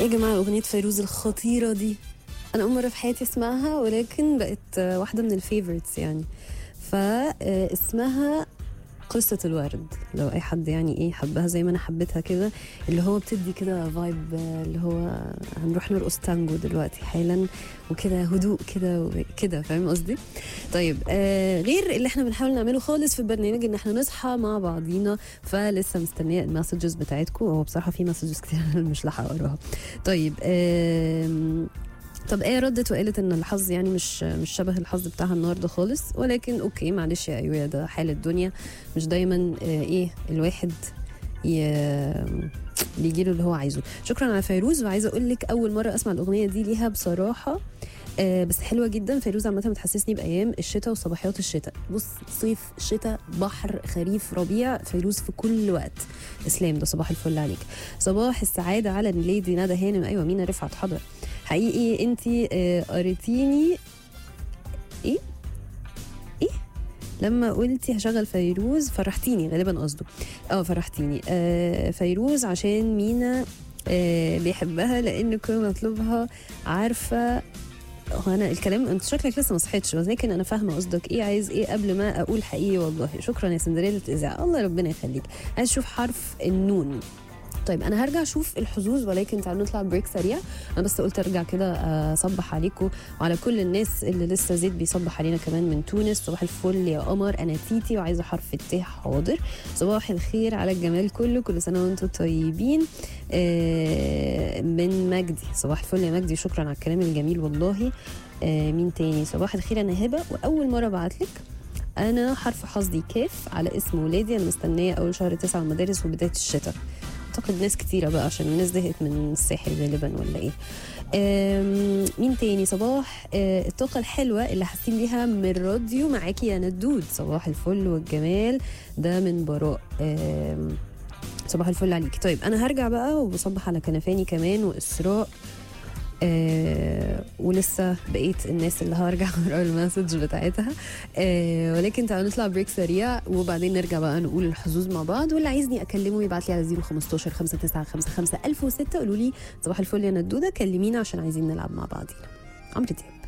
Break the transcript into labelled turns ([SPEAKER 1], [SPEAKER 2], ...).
[SPEAKER 1] يا جماعة أغنية فيروز الخطيرة دي أنا أول مرة في حياتي أسمعها ولكن بقت آه، واحدة من الفيفورتس يعني فاسمها قصة الورد لو أي حد يعني إيه حبها زي ما أنا حبيتها كده اللي هو بتدي كده فايب اللي هو هنروح نرقص تانجو دلوقتي حالا وكده هدوء كده وكده فاهم قصدي؟ طيب آه غير اللي احنا بنحاول نعمله خالص في البرنامج ان احنا نصحى مع بعضينا فلسه مستنيه المسجز بتاعتكم هو بصراحه في مسجز كتير انا مش لاحقه اقراها طيب آم، طب ايه ردت وقالت ان الحظ يعني مش مش شبه الحظ بتاعها النهارده خالص ولكن اوكي معلش يا ايوه ده حال الدنيا مش دايما آه ايه الواحد ي- بيجي له اللي هو عايزه شكرا على فيروز وعايزه اقول لك اول مره اسمع الاغنيه دي ليها بصراحه آه بس حلوه جدا فيروز عامه بتحسسني بايام الشتاء وصباحيات الشتاء بص صيف شتاء بحر خريف ربيع فيروز في كل وقت اسلام ده صباح الفل عليك صباح السعاده على ليدي ندى هانم ايوه مينا رفعت حضر حقيقي انت قريتيني ايه ايه لما قلتي هشغل فيروز فرحتيني غالبا قصده اه فرحتيني آه فيروز عشان مينا آه بيحبها لان كل مطلوبها عارفه هو انا الكلام انت شكلك لسه ما صحيتش ولكن انا فاهمه قصدك ايه عايز ايه قبل ما اقول حقيقي والله شكرا يا سندريلا الاذاعه الله ربنا يخليك عايز اشوف حرف النون طيب انا هرجع اشوف الحظوظ ولكن تعالوا نطلع بريك سريع انا بس قلت ارجع كده اصبح عليكم وعلى كل الناس اللي لسه زيد بيصبح علينا كمان من تونس صباح الفل يا قمر انا تيتي وعايزه حرف الت حاضر صباح الخير على الجمال كله كل سنه وانتم طيبين آه، من مجدي صباح الفل يا مجدي شكرا على الكلام الجميل والله آه، مين تاني صباح الخير انا هبه واول مره ابعت لك انا حرف حظي كاف على اسم ولادي انا مستنيه اول شهر تسعة المدارس وبدايه الشتاء اعتقد ناس كتيره بقى عشان الناس زهقت من الساحل غالبا ولا ايه آم، مين تاني صباح آه، الطاقة الحلوة اللي حاسين بيها من الراديو معاكي يا ندود صباح الفل والجمال ده من براء آم، صباح الفل عليكي طيب انا هرجع بقى وبصبح على كنفاني كمان واسراء آه ولسه بقيت الناس اللي هرجع اقرا المسج بتاعتها آه ولكن تعالوا نطلع بريك سريع وبعدين نرجع بقى نقول الحظوظ مع بعض واللي عايزني اكلمه يبعت لي على 015 5955 1006 قولوا لي صباح الفل يا ندوده كلمينا عشان عايزين نلعب مع بعضينا عمرو دياب